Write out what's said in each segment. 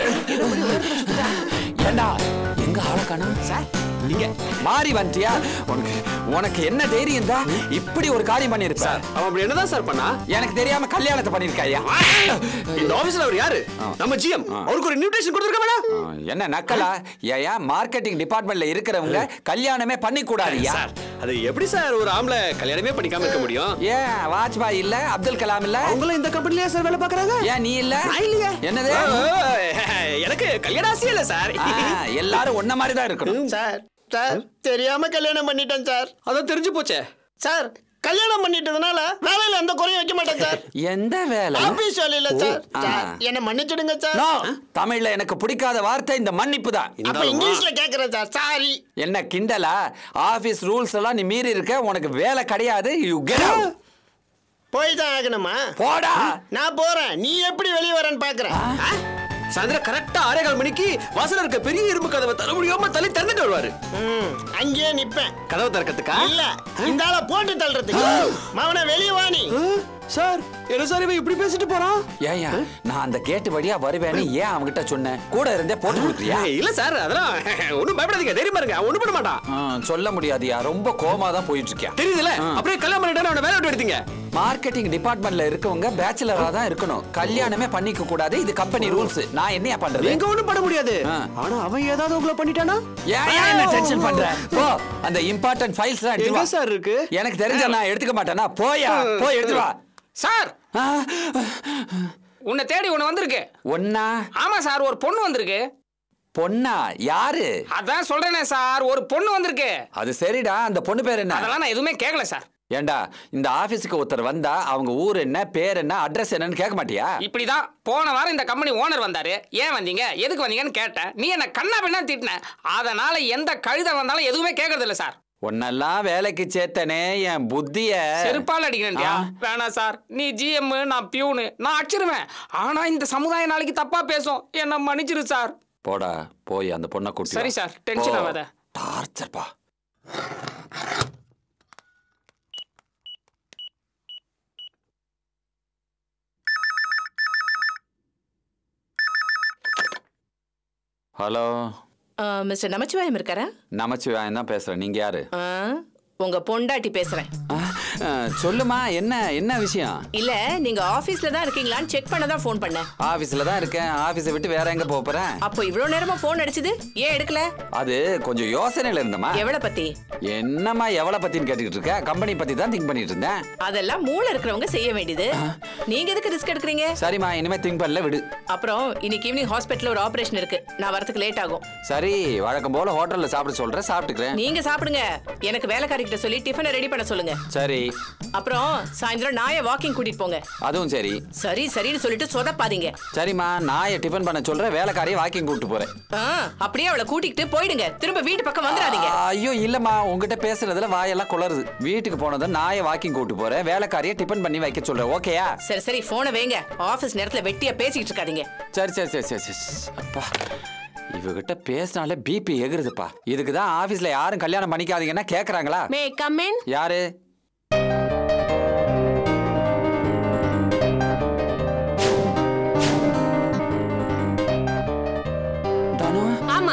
ஏண்டா எங்க ஆள காணோம் சார் நீங்க மாறி வந்துட்டியா உனக்கு உனக்கு என்ன தைரியம் தான் இப்படி ஒரு காரியம் பண்ணிருப்ப சார் அவன் அப்படி என்னதான் சார் பண்ணா எனக்கு தெரியாம கல்யாணத்தை பண்ணிருக்காயா இந்த ஆபீஸ்ல அவர் யாரு நம்ம ஜிஎம் அவருக்கு ஒரு இன்விடேஷன் கொடுத்துருக்க மேடம் என்ன நக்கலா ஏயா மார்க்கெட்டிங் டிபார்ட்மெண்ட்ல இருக்கிறவங்க கல்யாணமே பண்ணி கூடாதுயா சார் அது எப்படி சார் ஒரு ஆம்பளை கல்யாணமே பண்ணிக்காம இருக்க முடியும் ஏன் வாஜ்பாய் இல்ல அப்துல் கலாம் இல்ல அவங்களும் இந்த கம்பெனிலயே சார் வேலை பாக்குறாங்க ஏன் நீ இல்ல நான் இல்லையே என்னது எனக்கு கல்யாண ஆசையே இல்ல சார் ஆ, எல்லாரும் ஒன்ன மாதிரி தான் இருக்கணும் சார் சார் தெரியாம கல்யாணம் பண்ணிட்டேன் சார் அதான் தெரிஞ்சு போச்சே சார் கல்யாணம் பண்ணிட்டதுனால வேலையில எந்த குறையும் வைக்க மாட்டேன் சார் எந்த வேலை ஆபீஸ் வேலையில சார் ஆ. சார், என்ன மன்னிச்சிடுங்க சார் No, தமிழ்ல எனக்கு பிடிக்காத வார்த்தை இந்த மன்னிப்பு தான் அப்ப இங்கிலீஷ்ல கேக்குறேன் சார் சாரி என்ன கிண்டலா ஆபீஸ் ரூல்ஸ் எல்லாம் நீ மீறி இருக்க உனக்கு வேலை கிடையாது யூ கெட் அவுட் போய் தான் ஆகணுமா போடா நான் போறேன் நீ எப்படி வெளியே வரேன்னு பாக்குறேன் சாயந்தரம் கரெக்டா ஆறே கால் மணிக்கு வாசல்ல இருக்க பெரிய இரும்பு கதவை தர முடியாம தள்ளி திறந்துட்டு வருவாரு ம், அங்கேயே நிப்பேன் கதவை திறக்கிறதுக்கா இல்ல இந்த ஆளை போட்டு தள்ளுறதுக்கு மவனை வெளியே வாணி சார் என்ன சார் இவன் இப்படி பேசிட்டு போறான் ஏயா நான் அந்த கேட்டு வழியா வருவேன்னு ஏன் அவன்கிட்ட சொன்னேன் கூட இருந்தே போட்டு கொடுக்குறியா ஏய், இல்ல சார் அதெல்லாம் ஒண்ணும் பயப்படாதீங்க தைரியமா இருங்க அவன் ஒண்ணும் பண்ண மாட்டான் ஆ, சொல்ல முடியாதுயா ரொம்ப கோமா தான் போயிட்டு இருக்கேன் தெரியுதுல அப்படியே கல்யாணம் பண்ணிட்டு அவனை வேலை விட்டு எடுத்தீங்க மார்க்கெட்டிங் டிபார்ட்மெண்ட்ல இருக்கவங்க பேச்சுலரா தான் இருக்கணும் கல்யாணமே பண்ணிக்க கூடாது இது கம்பெனி ரூல்ஸ் நான் என்னையா பண்றது நீங்க ஒண்ணும் பண்ண முடியாது ஆ. ஆனா அவன் ஏதாவது உங்களை பண்ணிட்டானா ஏன் ஏன் என்ன டென்ஷன் பண்ற போ அந்த இம்பார்ட்டன்ட் ஃபைல்ஸ் எல்லாம் எடுத்து எங்க வா சார் இருக்கு எனக்கு தெரிஞ்ச நான் எடுத்துக்க மாட்டேனா போயா போய் எடுத்து வா சார் ஆ, உன்னை தேடி ஒண்ணு வந்திருக்கு ஒன்னா ஆமா சார் ஒரு பொண்ணு வந்திருக்கு பொண்ணா யாரு அதான் சொல்றேனே சார் ஒரு பொண்ணு வந்திருக்கு அது சரிடா அந்த பொண்ணு பேர் என்ன அதெல்லாம் நான் எதுவுமே கேட்கல சார் ஏண்டா இந்த ஆபீஸ்க்கு ஒருத்தர் வந்தா அவங்க ஊர் என்ன பேர் என்ன அட்ரஸ் என்னன்னு கேட்க மாட்டியா இப்படிதான் போன வாரம் இந்த கம்பெனி ஓனர் வந்தாரு ஏன் வந்தீங்க எதுக்கு வந்தீங்கன்னு கேட்டேன் நீ என்ன கண்ணா பின்னா திட்டின அதனால எந்த கழுதை வந்தாலும் எதுவுமே கேட்கறது இல்ல சார் உன்னெல்லாம் வேலைக்கு சேர்த்தனே என் புத்திய செருப்பால் அடிக்கிறேன்டியா ஆ. வேணாம் சார் நீ ஜிஎம் நான் பியூனு நான் அடிச்சிருவேன் ஆனா இந்த சமுதாயம் நாளைக்கு தப்பா பேசும் என்ன மன்னிச்சிரு சார் போடா போய் அந்த பொண்ணை கூட்டி சரி சார், tension ஆகாத. டார்ச்சர் பா ஹலோ மிஸ்டர் நமச்சிவாயம் இருக்காரா நமச்சிவாயன் தான் பேசுறேன் நீங்க யாரு ஆ, உங்க பொண்டாட்டி பேசுறேன் ஆ, ஆ, சொல்லுமா என்ன என்ன விஷயம் இல்ல நீங்க ஆபீஸ்ல தான் இருக்கீங்களான்னு செக் பண்ண தான் ஃபோன் பண்ணேன் ஆபீஸ்ல தான் இருக்கேன் ஆபீஸை விட்டு வேற எங்க போப் போறேன் அப்போ இவ்வளவு நேரமா ஃபோன் அடிச்சது ஏன் எடுக்கல அது கொஞ்சம் யோசனையில இருந்தமா எவ்வளவு பத்தி என்னம்மா எவ்வளவு பத்தின்னு கேட்டுக்கிட்டு இருக்க கம்பெனி பத்தி தான் திங்க் பண்ணிட்டு இருந்தேன் அதெல்லாம் மூளை இருக்கிறவங்க செய்ய வேண்டியது நீங்க எதுக்கு ரிஸ்க் எடுக்கிறீங்க சரிம்மா இனிமே திங்க் பண்ணல விடு அப்புறம் இன்னைக்கு ஈவினிங் ஹாஸ்பிட்டல்ல ஒரு ஆபரேஷன் இருக்கு நான் வரதுக்கு லேட் ஆகும் சரி வழக்கம் போல ஹோட்டல்ல சாப்பிட சொல்றேன் சாப்பிட்டுக்கிறேன் நீங்க சாப்பிடுங்க எனக்கு வேலைக்காரி கிட்ட சொல்லி டிஃபனை ரெடி பண்ண சொல்லுங்க சரி அப்புறம் சாயந்தரம் நாயை வாக்கிங் கூட்டிட்டு போங்க அதுவும் சரி சரி சரின்னு சொல்லிட்டு சொதப்பாதீங்க சரிம்மா நான் டிஃபன் பண்ண சொல்றேன் வேலைக்காரியை வாக்கிங் கூப்பிட்டு போறேன் ஆ, அப்படியே அவளை கூட்டிக்கிட்டு போயிடுங்க திரும்ப வீட்டு பக்கம் வந்துடாதீங்க ஐயோ இல்லம்மா உங்ககிட்ட பேசுறதுல வாயெல்லாம் குளருது வீட்டுக்கு போனதும் நாயை வாக்கிங் கூப்பிட்டு போறேன் வேலைக்காரியை டிஃபன் பண்ணி வைக்க சொல்றேன் ஓகேயா சரி சரி போனை வைங்க ஆபீஸ் நேரத்துல வெட்டியா பேசிக்கிட்டு இருக்காதீங்க சரி சரி சரி சரி சரி அப்பா இவகிட்ட பேசினாலே பிபி எகுறுதுப்பா இதுக்கு தான் ஆபீஸ்ல யாரும் கல்யாணம் பண்ணிக்காதீங்கன்னா கேக்குறாங்களா மே கம் இன் யாரு தனு ஆமா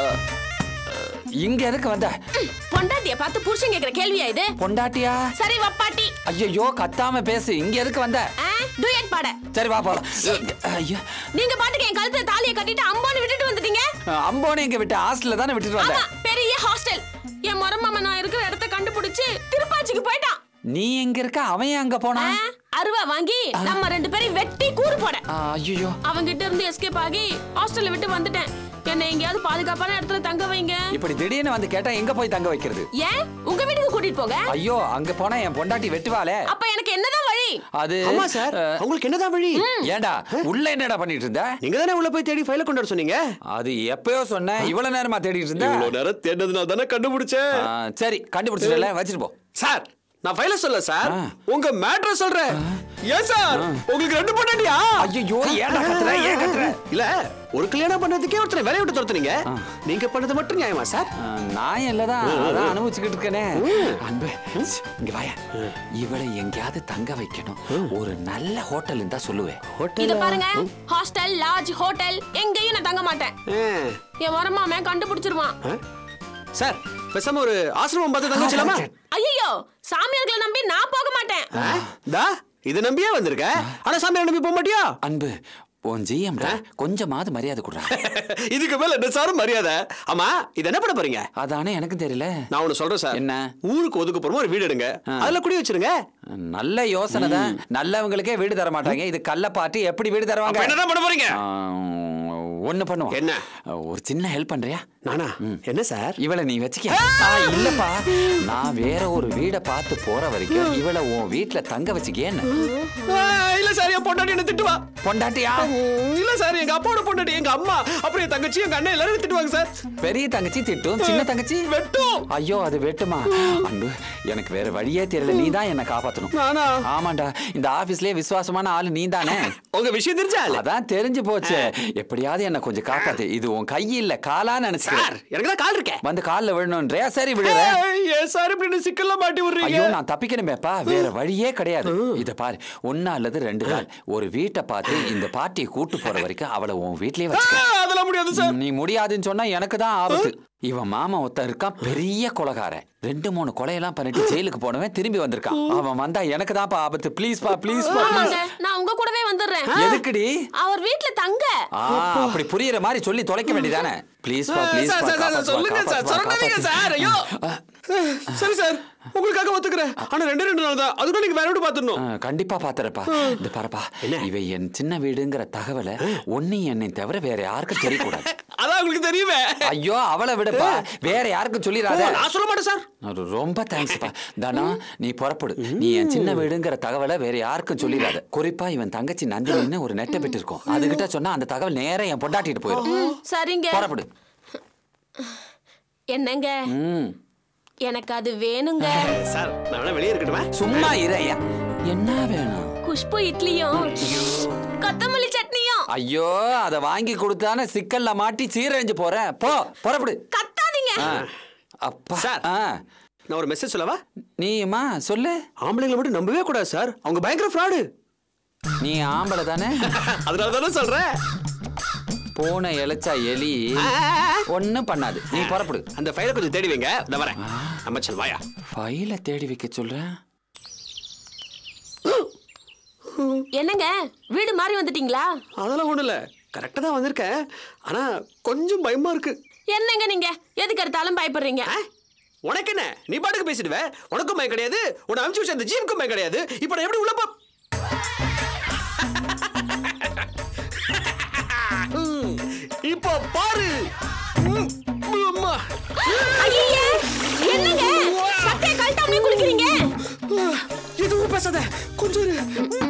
இங்க எதுக்கு வந்த பொண்டாட்டிய பார்த்து புருஷன் கேக்குற கேள்வியா இது பொண்டாட்டியா சரி வப்பாட்டி ஐயோ கத்தாம பேசு இங்க எதுக்கு வந்த டூயட் பாட சரி வா போலாம் ஐயோ நீங்க பாட்டுக்கு என் கழுத்துல தாலியை கட்டிட்டு அம்பான்னு விட்டுட்டு வந்துட்டீங்க அம்போனே இங்க விட்டு ஹாஸ்டல்ல தானே விட்டுட்டு ஆமா வந்த பெரிய ஹாஸ்டல் என் மரமாம நான் இருக்கிற இடத்த கண்டுபிடிச்சு திருப்பாச்சிக்கு போயிட்டான் நீ எங்க இருக்க அவன் ஏன் அங்க போனா ஆ, அருவா வாங்கி நம்ம ரெண்டு பேரையும் வெட்டி கூறு போட ஐயோ அவங்கிட்ட இருந்து எஸ்கேப் ஆகி ஹாஸ்டல்ல விட்டு வந்துட்டேன் என்ன எங்கேயாவது பாதுகாப்பான இடத்துல தங்க வைங்க இப்படி திடீர்னு வந்து கேட்டா எங்க போய் தங்க வைக்கிறது ஏன் உங்க வீட்டுக்கு கூட்டிட்டு போக ஐயோ அங்க போனா என் பொண்டாட்டி வெட்டுவாளே அப்ப எனக்கு என்னதான் வழி அது ஆமா சார் அஹ், உங்களுக்கு என்னதான் வழி ஏன்டா உள்ள என்னடா பண்ணிட்டு இருந்த நீங்க தானே உள்ள போய் தேடி ஃபைல கொண்டு வர சொன்னீங்க அது எப்பயோ சொன்னேன் இவ்வளவு நேரமா தேடிட்டு இருந்த இவ்வளவு நேரம் தேடினதுனால தானே கண்டுபிடிச்சேன் ஆ, சரி கண்டுபிடிச்சிடல வச்சிட்டு போ சார் நான் ஃபைல சொல்ல சார் ஆ. உங்க மேட்ர சொல்றேன் ஏன் சார் உங்களுக்கு ரெண்டு பொண்டாட்டியா ஐயோ ஏன்டா கத்துற ஏன் கத்துற இல்ல ஒரு கல்யாணம் பண்ணதுக்கே ஒருத்தனை வேலையை விட்டு துரத்துனீங்க நீங்க பண்ணது மட்டும் நியாயமா சார் நான் இல்லதான் அதான் அனுபவிச்சுக்கிட்டு இருக்கேனே அன்பு இங்க வாயா இவளை எங்கேயாவது தங்க வைக்கணும் ஒரு நல்ல ஹோட்டல் இருந்தா சொல்லுவேன் இத பாருங்க ஹாஸ்டல் லாட்ஜ் ஹோட்டல் எங்கேயும் நான் தங்க மாட்டேன் என் வரமாமன் கண்டுபிடிச்சிருவான் சார் பேசாம ஒரு ஆசிரமம் பார்த்து தங்க வச்சலாமா ஐயோ சாமியார்களை நம்பி நான் போக மாட்டேன் தா இது நம்பியே வந்திருக்க ஆனா சாமியார் நம்பி போக மாட்டியா அன்பு உன் ஜிஎம்டா கொஞ்சமாவது மரியாதை கொடுறா இதுக்கு மேல என்ன சார் மரியாதை ஆமா இது என்ன பண்ண போறீங்க அதானே எனக்கு தெரியல நான் ஒண்ணு சொல்றேன் சார் என்ன? ஊருக்கு ஒதுக்குப்புறமா ஒரு வீடு எடுங்க அதுல குடி வச்சிருங்க நல்ல யோசனை தான் நல்லவங்களுக்கே வீடு தர மாட்டாங்க இது கள்ள பாட்டு எப்படி வீடு தருவாங்க என்னதான் பண்ண போறீங்க ஒண்ணு பண்ணுவோம் என்ன? ஒரு சின்ன ஹெல்ப் பண்றியா நானா என்ன சார் இவளை நீ வச்சுக்க ஆ, இல்லப்பா நான் வேற ஒரு வீட பார்த்து போற வரைக்கும் இவளை உன் வீட்ல தங்க வச்சுக்கேன்னு ஆ, இல்ல சார் என் பொண்டாட்டி என்ன திட்டுவா பொண்டாட்டியா ம், இல்ல சார் எங்க அப்பாவோட பொண்டாட்டி எங்க அம்மா அப்புறம் என் தங்கச்சி எங்க அண்ணன் எல்லாரும் திட்டுவாங்க சார் பெரிய தங்கச்சி திட்டும் சின்ன தங்கச்சி வெட்டும் ஐயோ அது வெட்டுமா அன்பு எனக்கு வேற வழியே தெரியல நீ தான் என்ன காப்பாத்தணும் நானா ஆமாண்டா இந்த ஆபீஸ்லயே விசுவாசமான ஆளு நீ தானே உங்க விஷயம் தெரிஞ்சா இல்ல அதான் தெரிஞ்சு போச்சு எப்படியாவது என்ன கொஞ்சம் காப்பாத்து இது உன் கை இல்ல காலா சார் நினைச்சுக்கிறேன் எனக்கு தான் கால் இருக்கேன் வந்து கால்ல விழணும்ன்றியா சரி விழுறேன் ஏய், ஏன் சார் இப்படி என்ன சிக்கல்ல மாட்டி விடுறீங்க ஐயோ நான் தப்பிக்கணுமேப்பா வேற வழியே கிடையாது இத பாரு ஒன்னா அல்லது ரெண்டு நாள் ஒரு வீட்டை பார்த்து இந்த பாட்டியை கூட்டு போற வரைக்கும் அவளை உன் வீட்லயே ஆ, வச்சுக்க அதெல்லாம் முடியாது சார் நீ முடியாதுன்னு சொன்னா எனக்கு தான் ஆபத்து இவன் மாமா ஒருத்தன் இருக்கான் பெரிய கொலகாரன் ரெண்டு மூணு கொலையெல்லாம் பண்ணிட்டு ஜெயிலுக்கு போனவன் திரும்பி வந்திருக்கான் அவன் வந்தா எனக்கு தான்ப்பா ஆபத்து ப்ளீஸ் பா ப்ளீஸ் பா ப்ளீஸ் ஆமாங்க நான் உங்க கூடவே வந்துடுறேன் எதுக்குடி அவர் வீட்ல தங்க ஆ அப்படி புரியுற மாதிரி சொல்லி தொலைக்க வேண்டியதானே ப்ளீஸ் பா ப்ளீஸ் சார், பா சார், சார், சொல்லுங்க சார் சொல்லாதீங்க சார் ஐயோ சரி சார் உங்களுக்காக ஒத்துக்கிறேன் ஆனா ரெண்டு ரெண்டு நாள் தான் அதுக்குள்ள நீங்க வேற வீடு பாத்துடணும் கண்டிப்பா பாத்துறப்பா இந்த பாருப்பா இவ என் சின்ன வீடுங்கிற தகவலை ஒன்னையும் என்னை தவிர வேற யாருக்கும் தெரியக்கூடாது அதான் உங்களுக்கு தெரியுமே ஐயோ அவளை விடுப்பா வேற யாருக்கும் ஓ, சொல்லிடாத நான் சொல்ல மாட்டேன் சார் அது ரொம்ப தேங்க்ஸ்ப்பா தானா நீ புறப்படு நீ என் சின்ன வீடுங்கிற தகவலை வேற யாருக்கும் சொல்லிடாத குறிப்பா இவன் தங்கச்சி நந்தினின்னு ஒரு நெட்டை பெட்டு இருக்கும் அதுகிட்ட சொன்னா அந்த தகவல் நேரா என் பொண்டாட்டிட்டு போயிடும் சரிங்க புறப்படு என்னங்க ம் எனக்கு அது வேணுங்க சார் நான் வேணா வெளியே இருக்கட்டுமா சும்மா இறையா என்ன வேணும் குஷ்பு இட்லியும் கொத்தமல்லி சட்னியும் ஐயோ அத வாங்கி கொடுத்தானே சிக்கல்ல மாட்டி சீரழிஞ்சு போறேன் போ புறப்படு கத்தாதீங்க ஆ. அப்பா சார். ஆ நான் ஒரு மெசேஜ் சொல்லவா நீமா சொல்லு ஆம்பளைங்களை மட்டும் நம்பவே கூடாது சார் அவங்க பயங்கர ஃப்ராடு நீ ஆம்பளை தானே அதனால தானே சொல்றேன் பூனை இழைச்சா எலி ஒண்ணும் பண்ணாது நீ புறப்படு அந்த ஃபைலை கொஞ்சம் தேடி வைங்க நான் வரேன் அமைச்சல் வாயா ஃபைல தேடி வைக்க சொல்றேன் என்னங்க வீடு மாறி வந்துட்டீங்களா அதெல்லாம் ஒண்ணும் இல்ல கரெக்டா தான் வந்திருக்கேன் ஆனா கொஞ்சம் பயமா இருக்கு என்னங்க நீங்க எதுக்கு எடுத்தாலும் பயப்படுறீங்க ஆ? உனக்கு என்ன நீ பாட்டுக்கு பேசிடுவ உனக்கும் பயம் கிடையாது உன்னை அனுப்பிச்சு வச்ச அந்த ஜீவுக்கும் பயம் கிடையாது இப்போ நான் எப்படி உள்ள போ ம், இப்போ பாரு ம், அம்மா. ஐயே என்னங்க சட்டையை கழட்டாமலே குளிக்கிறீங்க எதுவும் பேசாத கொஞ்சம் இரு.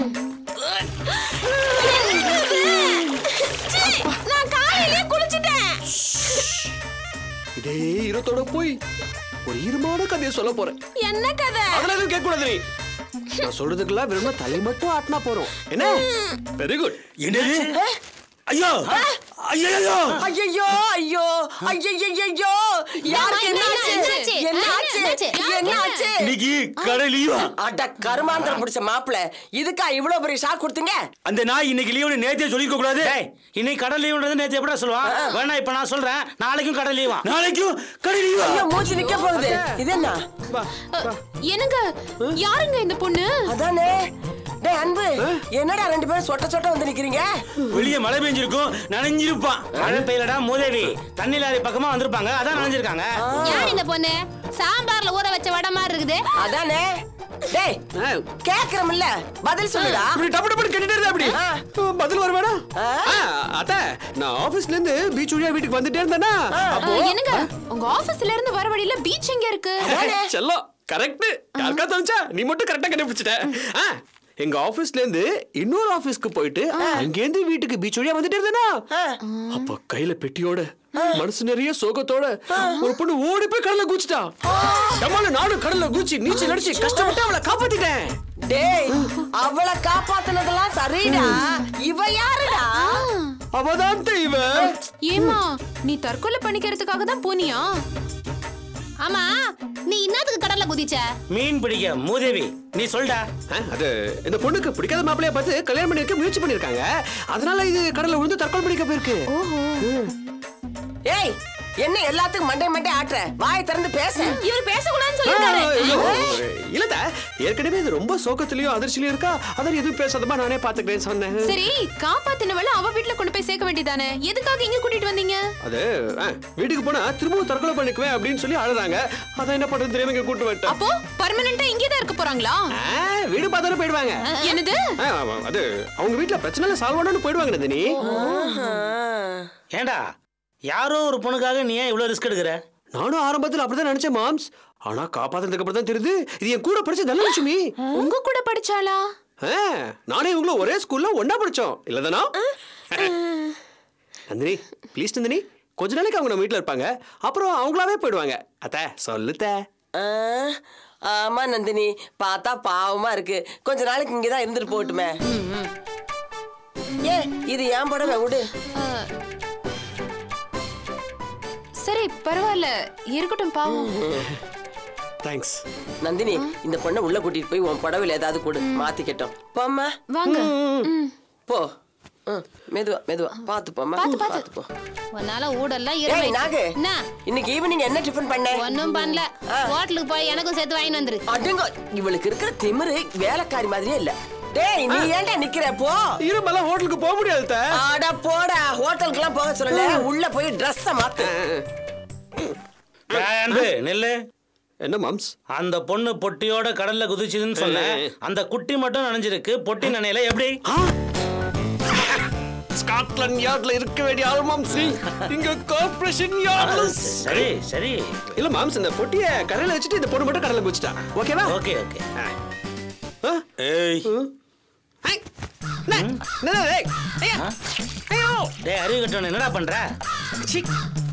சீ, நான் காலையிலே குளிச்சிட்டேன் இதே ஈரத்தோட போய் ஒரு ஈரமான கதையை சொல்ல போறேன் என்ன கதை அதெல்லாம் எதுவும் கேட்க கூடாது நீ நான் சொல்றதுக்கெல்லாம் வெறும் தலை மட்டும் ஆட்டினா போறோம் என்ன வெரி குட் என்னது ஐயோ ஐயோ ஐயோ ஐயோ ஐயோ யாருக்கு என்னாச்சு என்னாச்சு என்னாச்சு இன்னைக்கு கடை லீவா அட கருமாந்திரம் பிடிச்ச மாப்பிள இதுக்கா இவ்வளவு பெரிய ஷாக் கொடுத்தீங்க அந்த நாய் இன்னைக்கு லீவுன்னு நேத்தே சொல்லிக்க கூடாது இன்னைக்கு கடை லீவுன்றது நேத்து எப்படா சொல்லுவான் வேணா இப்ப நான் சொல்றேன் நாளைக்கும் கடை லீவா நாளைக்கும் கடை லீவா ஐயோ மூச்சு நிக்க போகுது இது என்ன என்னங்க யாருங்க இந்த பொண்ணு அதானே டேய் அன்பு என்னடா ரெண்டு பேரும் சொட்ட சொட்ட வந்து நிக்கிறீங்க வெளியே மழை பெஞ்சிருக்கும் நனைஞ்சிருப்பான் மழை பெய்யலடா மூதேவி தண்ணி லாரி பக்கமா வந்திருப்பாங்க அதான் நனைஞ்சிருக்காங்க யார் இந்த பொண்ணு சாம்பார்ல ஊற வச்ச வடை மாதிரி இருக்குது அதானே டேய் கேக்குறமில்ல பதில் சொல்லுடா இப்படி டப்பு டப்பு கேட்டுட்டே இருந்தா அப்படி ஆ. பதில் வர வேணாம் ஆ. அத்த நான் ஆபீஸ்ல இருந்து பீச் வழியா வீட்டுக்கு வந்துட்டே இருந்தேனா அப்போ என்னங்க உங்க ஆபீஸ்ல இருந்து வர வழியில பீச் எங்க இருக்கு செல்லம் கரெக்ட் யாருக்கா தோணுச்சா நீ மட்டும் கரெக்டா கண்டுபிடிச்சிட்ட ஆ, எங்க ஆபீஸ்ல இருந்து இன்னொரு ஆபீஸ்க்கு போயிட்டு அங்கேருந்து வீட்டுக்கு பீச் வழியா வந்துட்டு இருந்தேனா அப்ப கையில பெட்டியோட மனசு நிறைய சோகத்தோட ஒரு பொண்ணு ஓடி போய் கடல்ல குச்சிட்டா நம்மள நானும் கடல்ல குச்சி நீச்சல் அடிச்சு கஷ்டப்பட்டு அவளை காப்பாத்திட்டேன் டேய் அவளை காப்பாத்துனதெல்லாம் சரிடா இவ யாருடா அவதான் இவன் ஏமா நீ தற்கொலை பண்ணிக்கிறதுக்காக தான் போனியா ஆமா நீ என்னத்துக்கு கடல்ல குதிச்ச மீன் பிடிக்க மூதேவி நீ சொல்டா ஆ, அது இந்த பொண்ணுக்கு பிடிக்காத மாப்பிளைய பார்த்து கல்யாணம் பண்ணி வைக்க முயற்சி பண்ணிருக்காங்க அதனால இது கடல்ல விழுந்து தற்கொலை பண்ணிக்க போயிருக்கு ஏய் என்ன எல்லாத்துக்கும் மண்டை மண்டை ஆட்டுற வாயை திறந்து பேச இவர் பேசக்கூடாதுன்னு ஆ, சொல்லிருக்காரு ஐயோ, இல்லத ஏற்கனவே இது ரொம்ப சோகத்திலயும் அதிர்ச்சியிலயும் இருக்கா அதான் எதுவும் பேசாதமா நானே பாத்துக்கிறேன் சொன்னேன் சரி காப்பாத்தினவள அவ வீட்ல கொண்டு போய் சேர்க்க வேண்டியதானே எதுக்காக இங்க கூட்டிட்டு வந்தீங்க அது ஆ, வீட்டுக்கு போனா திரும்பவும் தற்கொலை பண்ணிக்குவேன் அப்படின்னு சொல்லி அழுதாங்க அதான் என்ன பண்றது தெரியாம இங்க கூட்டு வந்துட்டேன் அப்போ பர்மனண்டா இங்கே தான் இருக்க போறாங்களா ஆ, வீடு பார்த்தாலும் போயிடுவாங்க என்னது ஆ, ஆமா, அது அவங்க வீட்டுல பிரச்சனை சால்வ் பண்ணணும்னு போயிடுவாங்க நந்தினி ஏண்டா யாரோ ஒரு பொண்ணுக்காக நீ ஏன் இவ்வளவு ரிஸ்க் எடுக்கிற நானும் ஆரம்பத்துல அப்படிதான் நினைச்சேன் மாம்ஸ் ஆனா காப்பாத்துறதுக்கு அப்புறம் தான் தெரியுது இது என் கூட படிச்ச தனலட்சுமி உங்க கூட படிச்சாளா ஆ, நானே இவங்களும் ஒரே ஸ்கூல்ல ஒண்ணா படிச்சோம் இல்லதானா நந்தினி ப்ளீஸ் நந்தினி கொஞ்ச நாளைக்கு அவங்க நம்ம வீட்ல இருப்பாங்க அப்புறம் அவங்களாவே போயிடுவாங்க அத்த சொல்லுத்த ஆ, ஆமா நந்தினி பார்த்தா பாவமா இருக்கு கொஞ்ச நாளைக்கு இங்கதான் இருந்துட்டு போகட்டுமே ஏ இது ஏன் படவை விடு சரி பரவாயில்ல இருக்கட்டும் பாவம் தேங்க்ஸ் நந்தினி இந்த பொண்ணை உள்ள கூட்டிட்டு போய் உன் புடவையில ஏதாவது கொடு மாத்திக்கட்டும் போம்மா வாங்க ம். போ ம், மெதுவா மெதுவா பாத்து போம்மா பாத்து, பாத்து. பாத்து போ உன்னால ஊடெல்லாம் ஏய் இருமை. நாகு என்ன இன்னைக்கு ஈவினிங் என்ன டிஃபன் பண்ண ஒன்னும் பண்ணல ஹோட்டலுக்கு போய் எனக்கும் சேர்த்து வாங்கிட்டு வந்துரு அடங்க இவளுக்கு இருக்கிற திமிரு வேலைக்காரி மாதிரியே இல்ல டேய் நீ ஏன்டா நிக்கிற போ இருமெல்லாம் ஹோட்டலுக்கு போக முடியாது அத்தை. அட போடா ஹோட்டலுக்கு எல்லாம் போக சொல்லல உள்ள போய் Dress மாத்து ஏய், அன்பு நெல்லு என்ன மாம்ஸ் அந்த பொண்ணு பொட்டியோட கடல்ல குதிச்சுதுன்னு சொன்னேன் அந்த குட்டி மட்டும் நனைஞ்சிருக்கு பொட்டி நனையில எப்படி ஸ்காட்லாந்து யார்ட்ல இருக்க வேண்டிய ஆள் மாம்ஸ் இங்க கார்ப்பரேஷன் யார்ட்ல சரி சரி இல்ல மாம்ஸ் இந்த பொட்டிய கரையில வச்சுட்டு இந்த பொண்ணு மட்டும் கடல்ல குச்சிட்டா ஓகேவா ஓகே ஓகே ஆ? ஏய் ஐ, என்ன? என்னது இது? ஐயா, ஐயோ டேய் அறிவு கட்டணும் என்னடா பண்ற சி.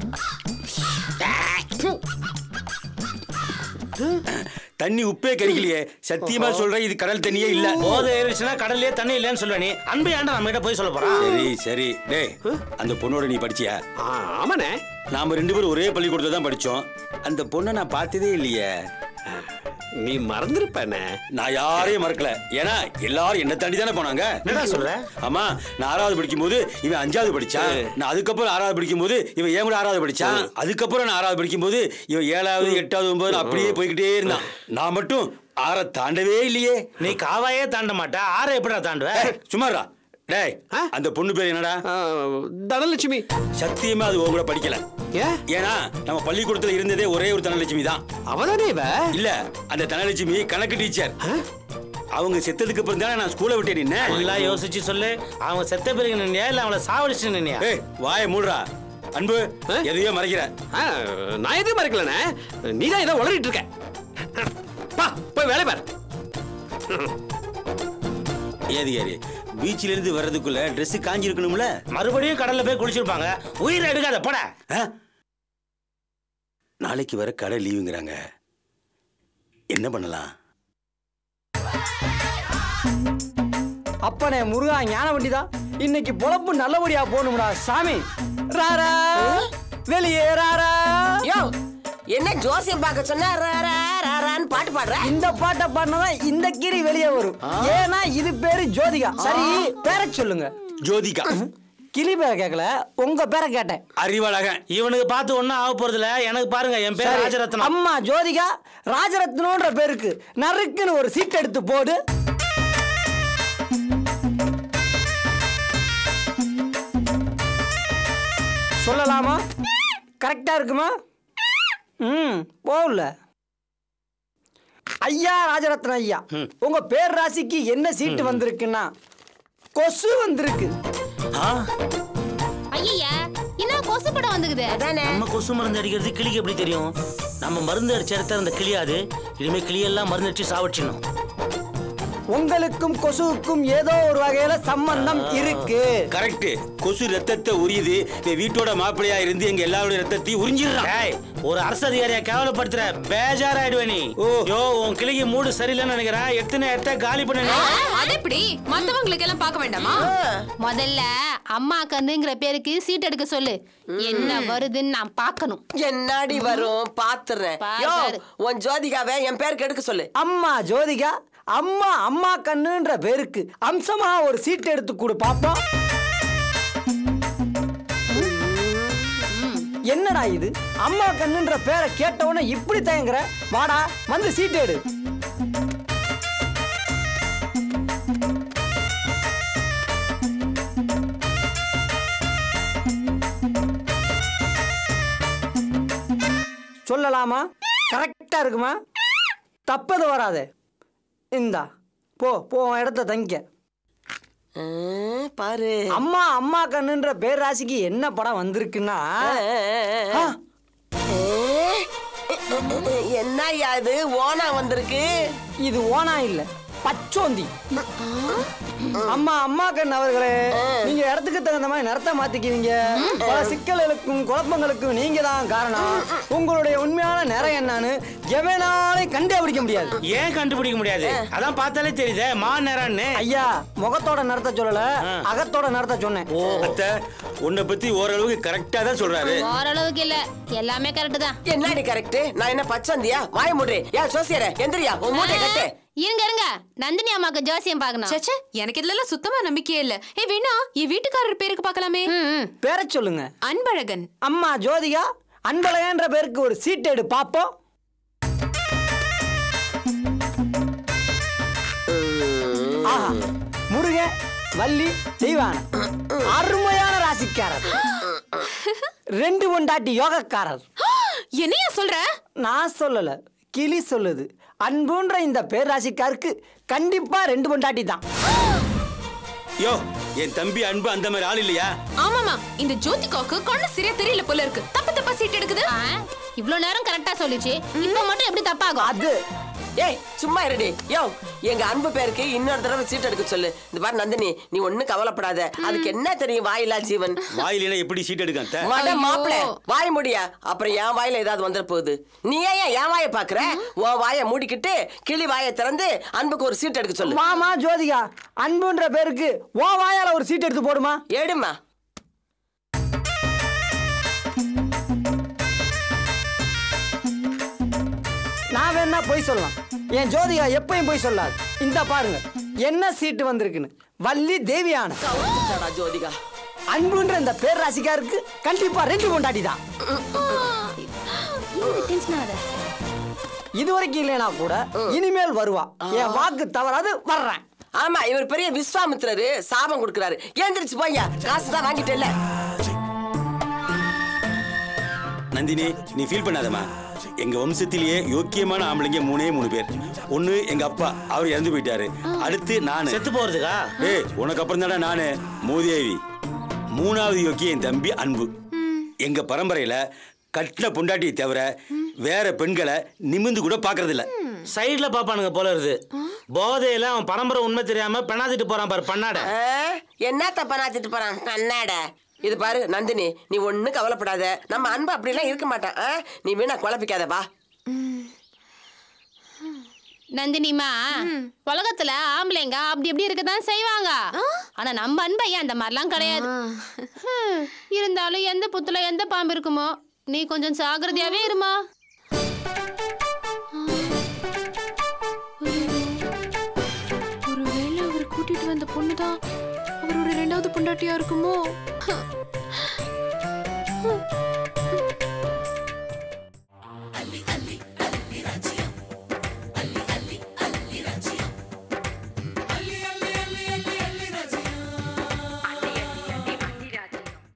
தண்ணி உப்பே கறிக்கலையே சத்தியமா சொல்றேன் இது கடல் தண்ணியே இல்ல போதை ஏறிச்சுன்னா கடல்லே தண்ணி இல்லைன்னு சொல்லுவ நீ அன்பு ஏன்டா நம்ம கிட்ட போய் சொல்ல போறான் சரி சரி டேய் அந்த பொண்ணோட நீ படிச்சியா ஆ, ஆமாண்ணே நாம ரெண்டு பேரும் ஒரே பள்ளிக்கூடத்துல தான் படிச்சோம் அந்த பொண்ணை நான் பார்த்ததே இல்லையே நீ மறந்துருப்பண்ணே நான் யாரையும் மறக்கல ஏன்னா எல்லாரும் என்ன தாண்டி தானே போனாங்க என்னடா சொல்ற? ஆமா நான் ஆறாவது படிக்கும் போது இவன் அஞ்சாவது படிச்சான் நான் அதுக்கப்புறம் ஆறாவது படிக்கும் போது இவன் ஏன் கூட ஆறாவது படிச்சான் அதுக்கப்புறம் நான் ஆறாவது படிக்கும் போது இவன் ஏழாவது எட்டாவது ஒன்பது அப்படியே போய்கிட்டே இருந்தான் நான் மட்டும் ஆற தாண்டவே இல்லையே நீ காவாயே தாண்ட மாட்டா ஆற எப்படிடா தாண்டுவ ஏய், சும்மாடா டேய் ஆ? அந்த பொண்ணு பேர் என்னடா ஆ, தனலட்சுமி சத்தியமா அது உன் கூட படிக்கல ஏன் ஏன்னா நம்ம பள்ளிக்கூடத்துல இருந்ததே ஒரே ஒரு தனலட்சுமி தான் அவதானே இவ இல்ல அந்த தனலட்சுமி கணக்கு டீச்சர் அவங்க செத்ததுக்கு அப்புறம் தானே நான் ஸ்கூலை விட்டு நின்னேன் நல்லா யோசிச்சு சொல்லு அவங்க செத்த பிறகு நின்னியா இல்ல அவளை சாவடிச்சு நின்னியா ஏய் வாய மூடுறா அன்பு எதையோ மறைக்கிற ஆ, நான் எதுவும் மறக்கலண்ணே நீ தான் ஏதோ உளறிட்டு இருக்க பா போய் வேலை பாரு ஏது யாரு பீச்சில இருந்து வர்றதுக்குள்ள Dress காஞ்சி இருக்கணும்ல மறுபடியும் கடல்ல போய் குளிச்சிருப்பாங்க உயிரை எடுக்காத போட ஆ? நாளைக்கு வர கடை லீவுங்கிறாங்க என்ன பண்ணலாம் அப்பனே முருகா ஞான வண்டிதான் இன்னைக்கு பொழப்பு நல்லபடியா போகணும்டா சாமி ராரா வெளியே ராரா யோ என்ன ஜோசியம் பார்க்க சொன்னா ரா, ரா, ரா, ரான்னு பாட்டு பாடுற இந்த பாட்டை பாடினதான் இந்த கீரி வெளியே வரும் ஏன்னா இது பேரு ஜோதிகா சரி பேரை சொல்லுங்க ஜோதிகா கிளி பேரை கேட்கல உங்க பேரை கேட்டேன் அறிவாளகன் இவனுக்கு பார்த்து ஒன்னும் ஆக போறது இல்ல எனக்கு பாருங்க என் பேர் சரி, ராஜரத்னம் அம்மா ஜோதிகா ராஜரத்னம்ன்ற பேருக்கு நறுக்குன்னு ஒரு சீட் எடுத்து போடு சொல்லலாமா கரெக்டா இருக்குமா ம் போகல ஐயா ராஜரத்ன ஐயா உங்க பேர் ராசிக்கு என்ன சீட்டு வந்திருக்குன்னா கொசு வந்திருக்கு ஐயா என்ன கொசு படம் வந்துக்குது அதானே நம்ம கொசு மருந்து அடிக்கிறது கிளிக்கு எப்படி தெரியும் நம்ம மருந்து அடிச்ச இடத்த அந்த கிளியாது இனிமே கிளியெல்லாம் மருந்து அடிச்சு சாவச்சிடணும் உங்களுக்கும் கொசுவுக்கும் ஏதோ ஒரு வகையில சம்பந்தம் இருக்கு கரெக்ட் கொசு ரத்தத்தை உரியுது இவன் வீட்டோட மாப்பிள்ளையா இருந்து எங்க எல்லாருடைய ரத்தத்தையும் உறிஞ்சிடுறான் டேய் ஒரு அரசு அதிகாரியா கேவலப்படுத்துற பேஜார் ஆயிடுவே நீ ஓ. யோ உன் கிளிக்கு மூடு சரியில்லைன்னு நினைக்கிறேன் எத்தனை இடத்த காலி பண்ண நீ. அது எப்படி மத்தவங்களுக்கு எல்லாம் பார்க்க வேண்டாமா முதல்ல அம்மா கண்ணுங்கிற பேருக்கு சீட் எடுக்க சொல்லு என்ன வருதுன்னு நான் பார்க்கணும் என்னாடி வரும் பாத்துறேன் பாரு, யோ பாரு. உன் ஜோதிகாவை என் பேருக்கு எடுக்க சொல்லு அம்மா ஜோதிகா அம்மா அம்மா கண்ணுன்ற பேருக்கு அம்சமா ஒரு சீட் எடுத்து கொடு பாப்போம் என்னடா இது அம்மா கண்ணுன்ற பேரை கேட்ட உடனே இப்படி தயங்குற வாடா வந்து சீட் எடு சொல்லலாமா கரெக்டா இருக்குமா தப்பது வராதே இந்தா போ போ உன் இடத்த தங்கிக்க ஆ, பாரு அம்மா அம்மா கண்ணுன்ற பேர் ராசிக்கு என்ன படம் வந்திருக்குன்னா ஆ, என்ன இது ஓனா வந்திருக்கு இது ஓனா இல்ல பச்சோந்தி அம்மா அம்மா கண் அவர்களே நீங்க இடத்துக்கு தகுந்த மாதிரி நிறத்த மாத்திக்குவீங்க பல சிக்கல்களுக்கும் குழப்பங்களுக்கும் நீங்க தான் காரணம் உங்களுடைய உண்மையான நிறம் என்னன்னு எவனாலையும் கண்டுபிடிக்க முடியாது ஏன் கண்டுபிடிக்க முடியாது அதான் பார்த்தாலே தெரியுதே மா நேரான்னு ஐயா முகத்தோட நிறத்த சொல்லல அகத்தோட நிறத்த சொன்னேன் அத்தை உன்னை பத்தி ஓரளவுக்கு கரெக்டா தான் சொல்றாரு ஓரளவுக்கு இல்ல எல்லாமே கரெக்ட் தான் என்னடி கரெக்ட் நான் என்ன பச்சந்தியா வாய முடுறே ஏன் சோசியரே எந்திரியா உன் மூட்டை கட்டு இருங்க இருங்க நந்தினி அம்மாக்கு ஜோசியம் பார்க்கணும் சச்சே எனக்கு இதுல எல்லாம் சுத்தமா நம்பிக்கையே இல்ல ஏ வேணா என் வீட்டுக்காரர் பேருக்கு பார்க்கலாமே பேரை சொல்லுங்க அன்பழகன் அம்மா ஜோதிகா அன்பழகன்ற பேருக்கு ஒரு சீட் எடு பாப்போம் ஆஹா முருக வள்ளி தெய்வான அருமையான ராசிக்காரர் ரெண்டு பொண்டாட்டி யோகக்காரர் என்னையா சொல்ற நான் சொல்லல கிளி சொல்லுது அன்புன்ற இந்த பேராசிக்காருக்கு கண்டிப்பா ரெண்டு பொண்டாட்டி தான் யோ என் தம்பி அன்பு அந்த மாதிரி ஆள் இல்லையா ஆமாமா இந்த ஜோதிகாவுக்கு கண்ணு சரியா தெரியல போல இருக்கு தப்பு தப்பா சீட் எடுக்குது ஆ, இவ்ளோ நேரம் கரெக்டா சொல்லுச்சு இப்ப மட்டும் எப்படி தப்பாகும் அது ஏய் சும்மா இருடி யோ எங்க அன்பு பேருக்கு இன்னொரு தடவை சீட் எடுக்க சொல்லு இந்த பாரு நந்தினி நீ ஒண்ணும் கவலைப்படாத அதுக்கு என்ன தெரியும் வாயிலா ஜீவன் வாயில எப்படி சீட் எடுக்க அத்தை மட ஐயோ. மாப்பிள வாய் முடியா அப்புறம் என் வாயில ஏதாவது வந்துட போகுது நீ ஏன் என் வாயை பாக்குற உன் வாயை மூடிக்கிட்டு கிளி வாயை திறந்து அன்புக்கு ஒரு சீட் எடுக்க சொல்லு மாமா ஜோதிகா அன்புன்ற பேருக்கு ஓ வாயால ஒரு சீட் எடுத்து போடுமா எடுமா நான் வேணா போய் சொல்லலாம் என் ஜோதிகா எப்பயும் போய் சொல்லாது இந்த பாருங்க என்ன சீட்டு வந்திருக்குன்னு வள்ளி தேவியான கவுத்துட்டாடா ஜோதிகா அன்புன்ற இந்த பேர் ராசிக்காருக்கு கண்டிப்பா ரெண்டு பொண்டாட்டி தான் டென்ஷன் ஆகாத இது வரைக்கும் இல்லைனா கூட இனிமேல் வருவா என் வாக்கு தவறாது வர்றேன் ஆமா இவர் பெரிய விஸ்வாமித்திரரு சாபம் கொடுக்கறாரு ஏந்திரிச்சு போய்யா காசு தான் வாங்கிட்டேல்ல நந்தினி நீ ஃபீல் பண்ணாதம்மா எங்க வம்சத்திலேயே யோக்கியமான ஆம்பளைங்க மூணே மூணு பேர் ஒண்ணு எங்க அப்பா அவர் இறந்து போயிட்டாரு அடுத்து நானு செத்து போறதுக்கா ஏய் உனக்கு அப்புறம் தானே நானு மூதேவி மூணாவது யோக்கிய என் தம்பி அன்பு எங்க பரம்பரையில கட்டின பொண்டாட்டியை தவிர வேற பெண்களை நிமிந்து கூட பாக்குறது இல்ல சைடுல பாப்பானுங்க போல இருக்கு போதையில அவன் பரம்பரை உண்மை தெரியாம பெண்ணாத்திட்டு போறான் பாரு பண்ணாட ஆ, என்ன தப்பா நாத்திட்டு போறான் கண்ணாட இது பாரு நந்தினி நீ ஒண்ணும் கவலைப்படாத நம்ம அன்பு அப்படிலாம் இருக்க மாட்டான் ஆ? நீ வீணா குழப்பிக்காத வா நந்தினிமா உலகத்துல ஆம்பளைங்க அப்படி இப்படி இருக்கதான் செய்வாங்க ஆனா நம்ம அன்பையா அந்த மாதிரிலாம் கிடையாது ஹம், இருந்தாலும் எந்த புத்துல எந்த பாம்பு இருக்குமோ நீ கொஞ்சம் ஜாக்கிரதையாவே இருமா ஒருவேளை அவர் கூட்டிட்டு வந்த பொண்ணுதான் அவரோட ரெண்டாவது பொண்டாட்டியா இருக்குமோ